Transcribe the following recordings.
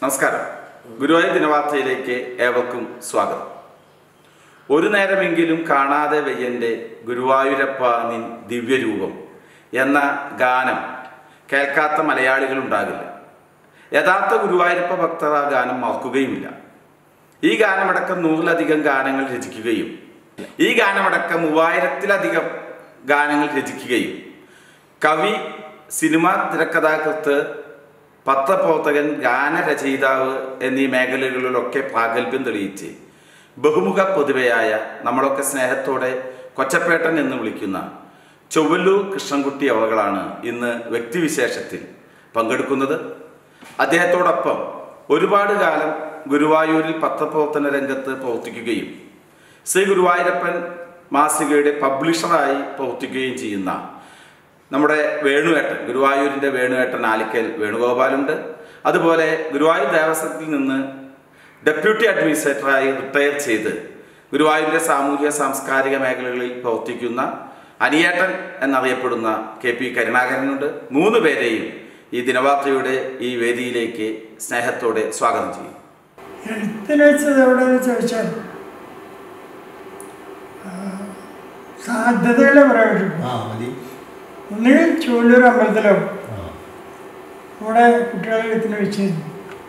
നമസ്കാരം ഗുരുവായൂർ ദിനവാർത്തയിലേക്ക് ഏവർക്കും സ്വാഗതം ഒരു നേരമെങ്കിലും കാണാതെ വയ്യൻ്റെ ഗുരുവായൂരപ്പ നിൻ ദിവ്യരൂപം എന്ന ഗാനം കേൾക്കാത്ത മലയാളികളുണ്ടാകില്ല യഥാർത്ഥ ഗുരുവായൂരപ്പ ഭക്തർ ആ ഗാനം മറക്കുകയുമില്ല ഈ ഗാനമടക്കം നൂറിലധികം ഗാനങ്ങൾ രചിക്കുകയും ഈ ഗാനമടക്കം മൂവായിരത്തിലധികം ഗാനങ്ങൾ രചിക്കുകയും കവി സിനിമാ തിരക്കഥാകൃത്ത് പത്രപ്രവർത്തകൻ ഗാനരചയിതാവ് എന്നീ മേഖലകളിലൊക്കെ പ്രാഗൽഭ്യം തെളിയിച്ച് ബഹുമുഖ പ്രതിഭയായ നമ്മളൊക്കെ സ്നേഹത്തോടെ കൊച്ചപ്പേട്ടൻ എന്ന് വിളിക്കുന്ന ചൊവ്വല്ലൂർ കൃഷ്ണൻകുട്ടി അവകളാണ് ഇന്ന് വ്യക്തിവിശേഷത്തിൽ പങ്കെടുക്കുന്നത് അദ്ദേഹത്തോടൊപ്പം ഒരുപാട് കാലം ഗുരുവായൂരിൽ പത്രപ്രവർത്തന രംഗത്ത് പ്രവർത്തിക്കുകയും ശ്രീ ഗുരുവായൂരപ്പൻ മാസികയുടെ പബ്ലിഷറായി പ്രവർത്തിക്കുകയും ചെയ്യുന്ന നമ്മുടെ വേണുവേട്ടൻ ഗുരുവായൂരിൻ്റെ വേണുവേട്ടൻ ആലിക്കൽ വേണുഗോപാലുണ്ട് അതുപോലെ ഗുരുവായൂർ ദേവസ്വത്തിൽ നിന്ന് ഡെപ്യൂട്ടി അഡ്മിനിസ്ട്രേറ്ററായി റിട്ടയർ ചെയ്ത് ഗുരുവായൂരിലെ സാമൂഹിക സാംസ്കാരിക മേഖലകളിൽ പ്രവർത്തിക്കുന്ന അനിയേട്ടൻ എന്നറിയപ്പെടുന്ന കെ പി കരുണാകരനുണ്ട് മൂന്ന് പേരെയും ഈ ദിനവാർത്തയുടെ ഈ വേദിയിലേക്ക് സ്നേഹത്തോടെ സ്വാഗതം ചെയ്യും എഴുത്തിന് വെച്ചത് എവിടെയെന്ന് ചോദിച്ചാൽ ആ, സാധ്യതകൾ പറയാൻ ആ മതി ഒന്നുകിൽ ചൂല്ലൂർ അമ്പലത്തിലോ ആ അവിടെ കുട്ടികളെ എഴുത്തിന് വെച്ചിരുന്നു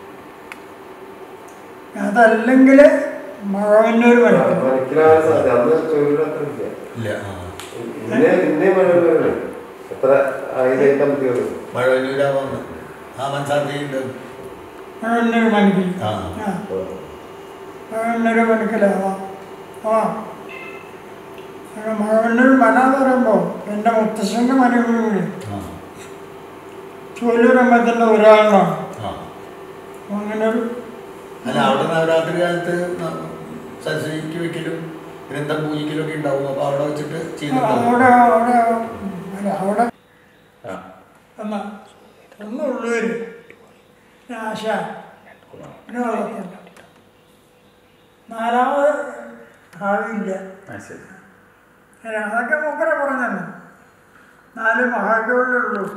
അതല്ലെങ്കിൽ മഴവന്നൂർ മലയാളം മനസ്സിലാവാൻ സാധ്യത അന്ന് തൊഴിലത്ര ഇല്ല ഇല്ല ആ ഇന്നെ ഇന്നേ മനോഹരമാണ് എത്ര ആയിരം ബുദ്ധിയുള്ളൂ മഴവന്നൂരാവുന്ന ആ മനസ്സാർത്ഥിയുണ്ട് മഴവന്നൂർ മനക്കിൽ ആ. ആ മഴവന്നൂർ മനക്കിലാവാ ആ അങ്ങനെ മഴവന്നൂർ മന എന്ന് പറയുമ്പോൾ എൻ്റെ മുത്തശ്ശൻ്റെ മനകൂടി ആ ചൂല്ലൂർ അമ്പലത്തിൻ്റെ ഒരാളാണ് ആ അങ്ങനെ ഒരു അല്ല അവിടെ നവരാത്രി കാലത്ത് ന- സരസ്വതിക്ക് വെക്കലും ഗ്രന്ഥം പൂജിക്കലും ഒക്കെ ഉണ്ടാവും അപ്പൊ അവിടെ വെച്ചിട്ട് അവിടെ ചെയ്തിട്ടുണ്ടാവും അവിടെ അല്ല അവിടെ ആ. എന്നാ ഒന്ന് ഉള്ളൂര് ആശ പിന്നെ വളർത്തില്ല നാലാമത് ആവില്ല ആ, ശരി. അല്ല, അതൊക്കെ മൂപ്പര പറഞ്ഞല്ലോ നാല് മഹാകവികളേ ഉള്ളൂ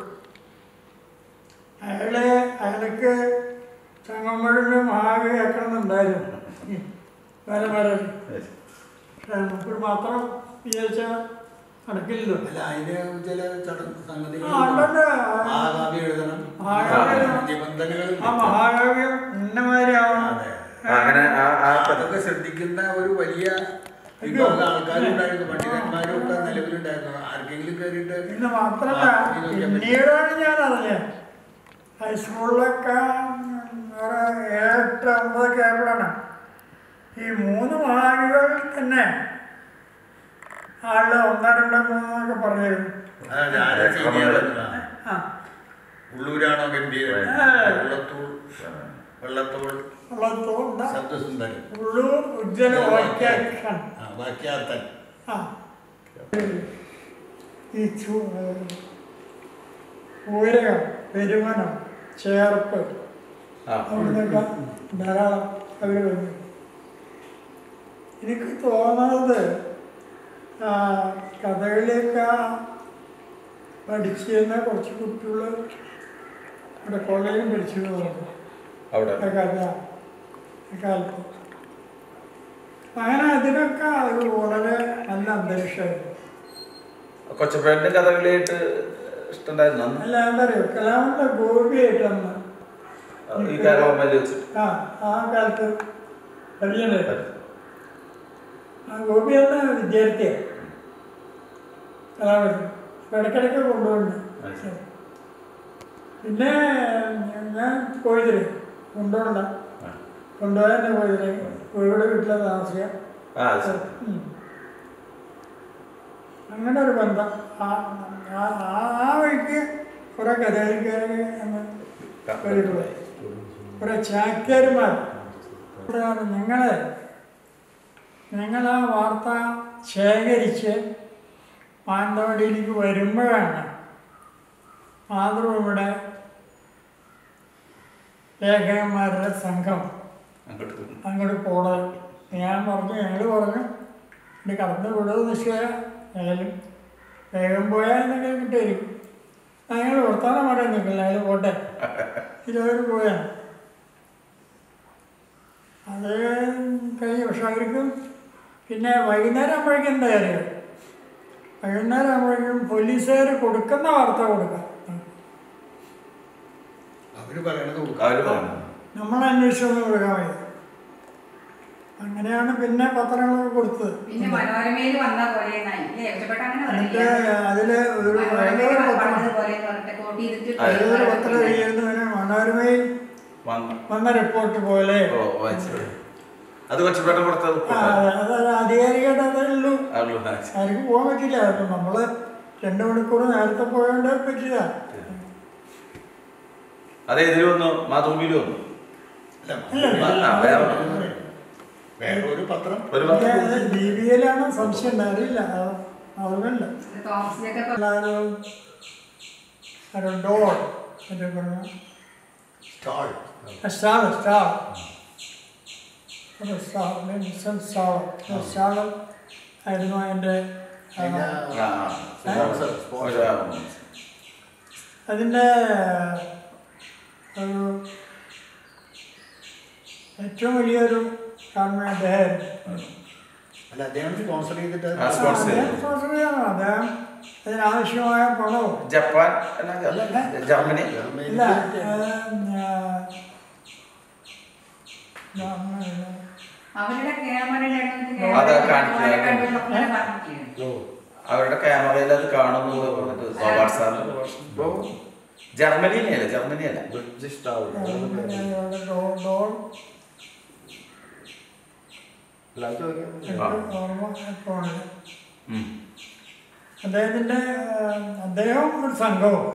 അയാളെ അയാൾക്ക് ചങ്ങമ്പഴിന് മഹാകവി ആക്കണമെന്നുണ്ടായിരുന്നു വര വര മൂപ്പർ മാത്രം വിചാരിച്ച നടക്കില്ലല്ലോ അല്ല അതിന് ചില ചടങ്ങ് സംഗതികൾ ആ, ഉണ്ടുണ്ട്. മഹാകാവ്യം എഴുതണം മഹാകാവ്യം എഴുതണം. നിബന്ധനകൾ ആ മഹാകാവ്യം ഇന്നമാതിരി ആവണം അതെ. അങ്ങനെ ആ ആ പദം അതൊക്കെ ശ്രദ്ധിക്കുന്ന ഒരു വലിയ വിഭാഗം ആൾക്കാരുണ്ടായിരുന്നു പണ്ഡിതന്മാരും ഒക്കെ നിലവിലുണ്ടായിരുന്നു ആർക്കെങ്കിലും കയറിയിട്ട് പിന്നെ മാത്രമല്ല ആ, ഇത് നോക്കിയാൽ പറ്റും. പിന്നീടാണ് ഞാൻ അറിഞ്ഞത് ഹൈസ്കൂളിലൊക്കെ ഒരു ഏഴെട്ട് ഒമ്പതൊക്കെ ആയപ്പോഴാണ് ഈ മൂന്ന് മഹാകവികളിൽ തന്നെ ആളുടെ ഒന്നോ രണ്ടോ മൂന്നൊക്കെ പറഞ്ഞിരുന്നു അതാണ് ആരാ senior? ആ. ആ ഉള്ളൂരാണോ ഗംഭീരൻ ആ. വെള്ളത്തൂൾ വെള്ളത്തോൾ ഉള്ളത്തോണ്ട ശബ്ദസുന്ദരൻ ഉള്ളൂർ ഉജ്ജ്വല വാക്യാക്ഷൻ ആ, വാക്യാർത്ഥൻ ആ ഈ ചു ഊരകം പെരുമനം ചേർപ്പ് ആ അവിടുന്നൊക്കെ ധാരാളം അവർ വന്നു എനിക്ക് തോന്നുന്നത് ആ, കഥകളിയൊക്കെ പഠിച്ചിരുന്ന കുറച്ച് കുട്ടികൾ ഇവിടെ കോളേജിൽ പഠിച്ചു പറഞ്ഞു അവിടെ ആ കഥ ആ കാലത്ത് അങ്ങനെ അതിനൊക്കെ ഒരു വളരെ നല്ല അന്തരീക്ഷമായിരുന്നു കൊച്ചപ്പേട്ടൻ്റെ കഥകളിയായിട്ട് ഇഷ്ടമുണ്ടായിരുന്നു അന്ന് അല്ല എന്താ പറയുക കലാമിൻ്റെ ഗോപിയായിട്ടന്ന് ഈ കാരോമയിൽ വെച്ചിട്ട് ആ ആ കാലത്ത് പഠിക്കണ്ടേ ആ ഗോപി അന്ന് വിദ്യാർത്ഥിയാണ് കലാപതി ഇടയ്ക്കിടയ്ക്ക് കൊണ്ടുപോകുന്നുണ്ട് അത് ശരി. പിന്നെ ഞാൻ കോഴിതിരി കൊണ്ടുപോകണ്ട ആ. കൊണ്ടുപോയാൽ തന്നെ കോഴിതിരി കോഴിയുടെ വീട്ടിലാണ് താമസിക്കുക ആ അത് ശരി. ഉം. അങ്ങനെ ഒരു ബന്ധം ആ ആ- ആ- ആ വഴിക്ക് കുറെ കഥകളിക്കാരെ എന്ന് കേട്ടിട്ടുള്ളത് കുറെ ചാക്യാരുമാർ ഇവിടെയാണ് ഞങ്ങള് ഞങ്ങൾ ആ വാർത്ത ശേഖരിച്ച് മാനന്തവാടിയിലേക്ക് വരുമ്പോഴാണ് മാതൃഭൂമിയുടെ ലേഖകന്മാരുടെ സംഘം അങ്ങോട്ട് പോകും. അങ്ങോട്ട് പോണത് ഞാൻ പറഞ്ഞു ഞങ്ങൾ പറഞ്ഞു ഇനി കടന്നു വിടുന്നത് നിശ്ചയ ഏതായാലും വേഗം പോയാൽ എന്തെങ്കിലും കിട്ടുമായിരിക്കും ഞങ്ങൾ വർത്താനം പറയാൻ നിൽക്കില്ല അയാൾ പോട്ടെ ഇരുപത് പോയാണ് അത് കഴിഞ്ഞ് പക്ഷെ അവർക്ക് പിന്നെ വൈകുന്നേരം ആകുമ്പോഴേക്കും എന്താ അറിയാം വൈകുന്നേരം ആകുമ്പോഴേക്കും പോലീസുകാർ കൊടുക്കുന്ന വാർത്ത കൊടുക്കാം അവര് പറയണത് കൊടുക്കാം അവര് പറഞ്ഞു നമ്മൾ അന്വേഷിച്ചൊന്നും കൊടുക്കാൻ വയ്യ അങ്ങനെയാണ് പിന്നെ പത്രങ്ങളൊക്കെ കൊടുത്തത് പിന്നെ മനോരമയിൽ വന്ന പോലെ ഇല്ലേ ഒറ്റപ്പെട്ട അങ്ങനെ എന്നിട്ട് പറഞ്ഞില്ല അതിൽ ഒരു മനോരമയിൽ ഏതൊരു പത്രം പറഞ്ഞതുപോലെ എന്ന് പറഞ്ഞിട്ട് കോട്ട് ചെയ്തിട്ട് ഏതൊരു പത്രം എഴുതുന്നതിന് മനോരമയിൽ വന്നു വന്ന റിപ്പോർട്ട് പോലെ ഓ വായിച്ചു അത് കൊച്ചപ്പേട്ട കൊടുത്തത് ആ, അത് അത് ആധികാരികമായിട്ട് അതേ ഉള്ളൂ അവള് വായിച്ചു ആർക്കും പോകാൻ പറ്റില്ല അപ്പം നമ്മൾ രണ്ട് മണിക്കൂർ നേരത്തെ പോയോണ്ട് പറ്റില്ല അത് എതിര് വന്നു മാതൃഭൂമിയിൽ വന്നു അല്ല ആ, വേറെ ഒന്നും. വേറെ ഒരു പത്രം ഒരു പത്ത് ബി ബി എയിലാണ് സംശയം ഉണ്ടായിരുന്നില്ല അതുമല്ല തോമസ് ജേക്കബ് എല്ലാവരും ഒരു ഡോൾ മറ്റേ പറഞ്ഞു സ്റ്റാൾ സ്റ്റാർ സ്റ്റാർ ഒരു സ്റ്റാർ മിൻസൺ സ്റ്റാർ സ്റ്റാർ ആയിരുന്നു അതിൻ്റെ ആ, അതിന്റെ ആ, ആ. സ്പോൺസർ ഒരു, സ്പോൺസർ ആ, അതിൻ്റെ ഒരു ഏറ്റവും വലിയൊരു കാരണം അദ്ദേഹം അല്ല അദ്ദേഹം സ്പോൺസർ ചെയ്തിട്ട് ആ, sponsor ചെയ്തു. അദ്ദേഹം sponsor ചെയ്യണം. അദ്ദേഹം അതിനാവശ്യമായ പണവും ജപ്പാൻ അല്ല, ജർമ്മനി ഇല്ല ജർമ്മനി അവരുടെ ക്യാമറയുടെ അത് കാണിക്കുക. പറഞ്ഞിട്ടില്ലേ അവരുടെ ക്യാമറയിൽ അത് കാണുന്നു എന്ന് പറഞ്ഞിട്ട് ഗോപാൽ സാറിന് ജർമ്മനിയിലല്ല ജർമ്മനിയല്ല ബ്രിട്ടീഷ് ടൗൺ ജർമ്മനിയുടെ ഡോൾ ഡോൾ എല്ലാവർക്കും അറിയാം. എനിക്ക് ഓർമ്മ ഇപ്പോൾ ഉണ്ട്. ഉം. അദ്ദേഹത്തിൻ്റെ അദ്ദേഹം ഒരു സംഘവും